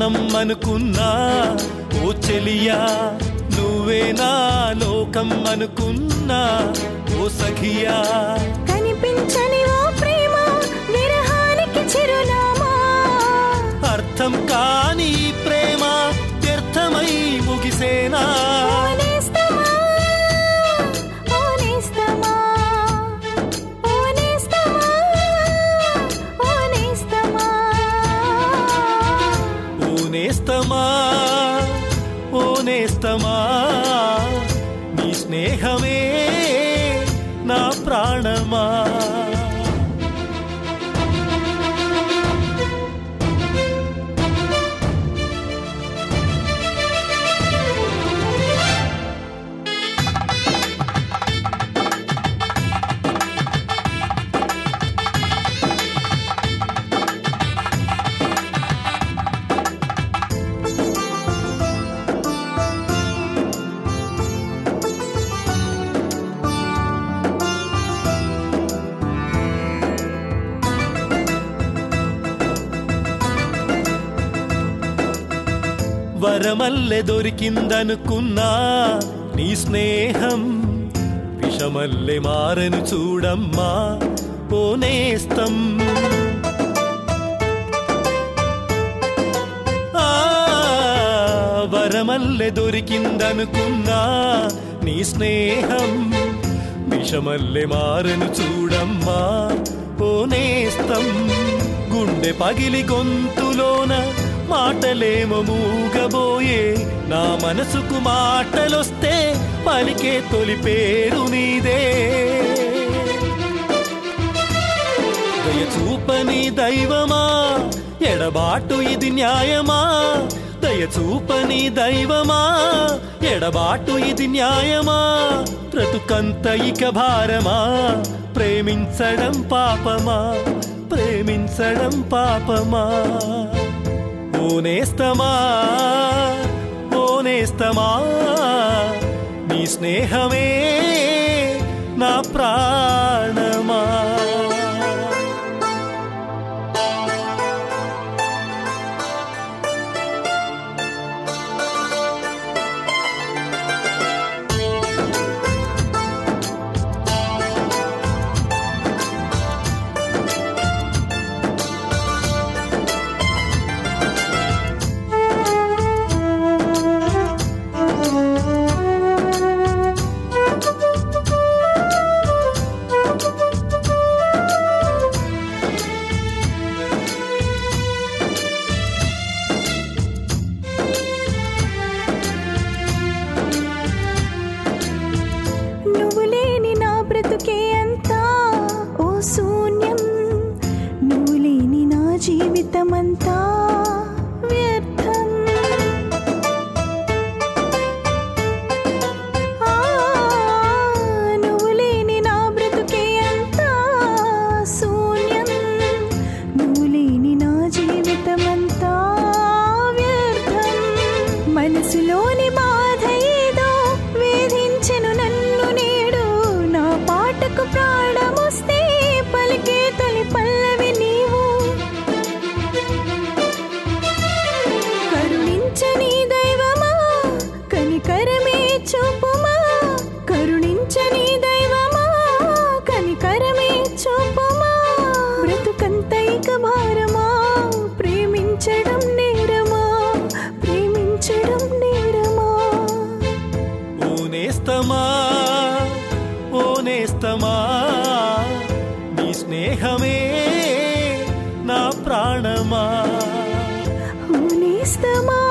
ప్రాణం అనుకున్నా ఓ చెలియా నువ్వే నా లోకం అనుకున్నా ఓ సఖియా కనిపించని ఓ ప్రేమ విరహానికి చిరునామా అర్థం కాని ఈ ప్రేమ వ్యర్థమై ముగిసేనా ఓనేస్తమా ఓనేస్తమా ఓనేస్తమా ఓనేస్తమా ఓనేస్తమా ఓనేస్తమా నీ స్నేహమే నా ప్రాణమా వరమల్లె దొరికిందనుకున్నా నీ స్నేహం విషమల్లె మారను చూడమ్మా ఓనేస్తం ఆ, వరమల్లె దొరికిందనుకున్నా నీ స్నేహం విషమల్లె మారను చూడమ్మా ఓనేస్తం గుండె పగిలి గొంతులోన మాటలేమో మూగబోయే నా మనసుకు మాటలొస్తే పలికే తొలి పేరు నీదే దయ చూపని దైవమా ఎడబాటు ఇది న్యాయమా దయ చూపని దైవమా ఎడబాటు ఇది న్యాయమా బ్రతుకంత ఇక భారమా ప్రేమించడం పాపమా ప్రేమించడం పాపమా ఓనేస్తమా ఓనేస్తమా నీ స్నేహమే నా ప్రాణమా నువ్వు లేని నా బ్రతుకే అంతా ఓ శూన్యం నువ్వు లేని నా జీవితం అంతా వ్యర్థం ఆ, నువ్వు లేని నా బ్రతుకే అంతా శూన్యం నువ్వు లేని నా జీవితం అంతా వ్యర్థం మనసులోని బాధ ఏదో వేధించెను నన్ను నేడు నా పాటకు ప్రాణమొస్తే పలికే తొలి పల్లవి నీవు కరుణించని దైవమా కనికరమే చూపుమా కరుణించని దైవమా కనికరమే చూపుమా బ్రతుకంత ఇక భారమా ప్రేమించడం నేరమా ప్రేమించడం నేరమా ఓనేస్తమా ఓనేస్తమా నీ స్నేహమే నా ప్రాణమా నేస్తమా